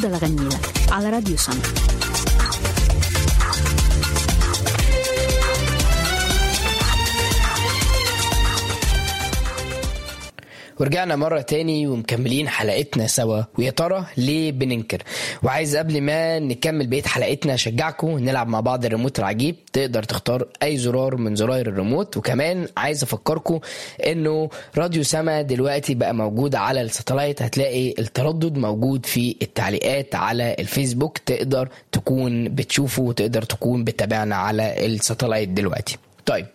هفضل أغني لك على راديو سما ورجعنا مرة تاني ومكملين حلقتنا سوا ويا ترى ليه بننكر وعايز قبل ما نكمل بقية حلقتنا أشجعكم نلعب مع بعض الريموت العجيب تقدر تختار أي زرار من زراير الريموت وكمان عايز أفكركم إنه راديو سما دلوقتي بقى موجود على الساتلايت هتلاقي التردد موجود في التعليقات على الفيسبوك تقدر تكون بتشوفه وتقدر تكون بتتابعنا على الساتلايت دلوقتي طيب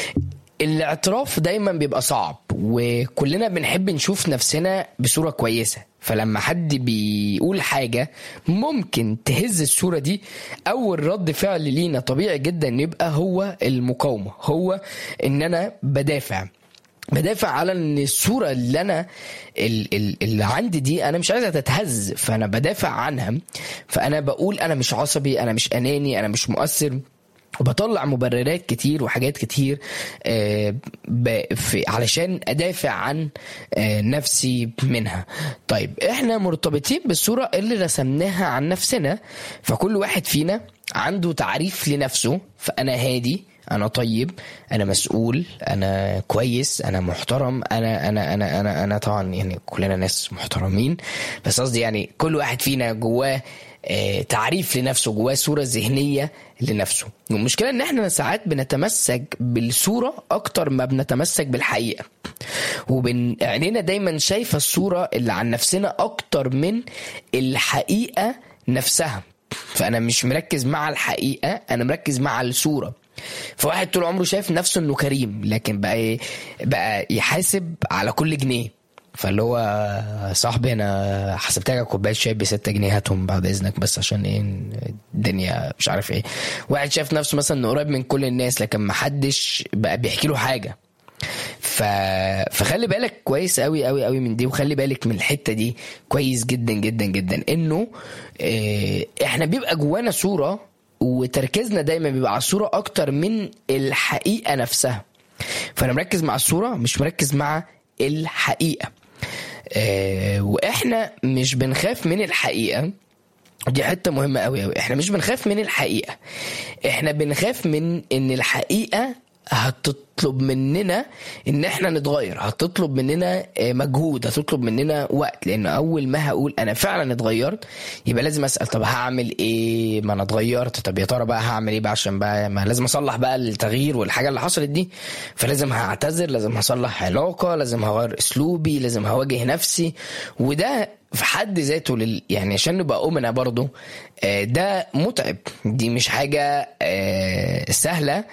الاعتراف دايما بيبقى صعب وكلنا بنحب نشوف نفسنا بصورة كويسة فلما حد بيقول حاجة ممكن تهز الصورة دي أول رد فعل لينا طبيعي جدا يبقى هو المقاومة هو إن أنا بدافع بدافع على ان الصوره اللي انا ال- ال- اللي عندي دي انا مش عايزها تتهز فانا بدافع عنها فانا بقول انا مش عصبي انا مش اناني انا مش مؤثر وبطلع مبررات كتير وحاجات كتير آه، ب- في علشان ادافع عن آه، نفسي منها طيب احنا مرتبطين بالصورة اللي رسمناها عن نفسنا فكل واحد فينا عنده تعريف لنفسه فانا هادي انا طيب انا مسؤول انا كويس انا محترم انا انا انا انا انا طبعا يعني كلنا ناس محترمين بس قصدي يعني كل واحد فينا جواه آه، تعريف لنفسه جواه صورة ذهنية لنفسه والمشكلة ان احنا ساعات بنتمسك بالصورة اكتر ما بنتمسك بالحقيقة وبن عينينا دايما شايفة الصورة اللي عن نفسنا اكتر من الحقيقة نفسها فانا مش مركز مع الحقيقة انا مركز مع الصورة فواحد طول عمره شايف نفسه انه كريم لكن بقى إيه؟ بقى يحاسب على كل جنيه فاللي هو صاحبي انا حسبت لك كوبايه شاي ب 6 جنيه هاتهم بعد اذنك بس عشان ايه الدنيا مش عارف ايه واحد شايف نفسه مثلا انه قريب من كل الناس لكن ما حدش بقى بيحكي له حاجه ف... فخلي بالك كويس قوي قوي قوي من دي وخلي بالك من الحته دي كويس جدا جدا جدا انه اه احنا بيبقى جوانا صوره وتركيزنا دايما بيبقى على الصوره اكتر من الحقيقه نفسها فانا مركز مع الصوره مش مركز مع الحقيقه آه، واحنا مش بنخاف من الحقيقه دي حته مهمه قوي قوي احنا مش بنخاف من الحقيقه احنا بنخاف من ان الحقيقه هتطلب مننا ان احنا نتغير هتطلب مننا آه، مجهود هتطلب مننا وقت لان اول ما هقول انا فعلا اتغيرت يبقى لازم اسال طب هعمل ايه ما انا اتغيرت طب يا ترى بقى هعمل ايه بقى عشان بقى ما لازم اصلح بقى التغيير والحاجه اللي حصلت دي فلازم هعتذر لازم هصلح علاقه لازم هغير اسلوبي لازم هواجه نفسي وده في حد ذاته لل... يعني عشان نبقى أمنا برضو آه، ده متعب دي مش حاجة آه، سهلة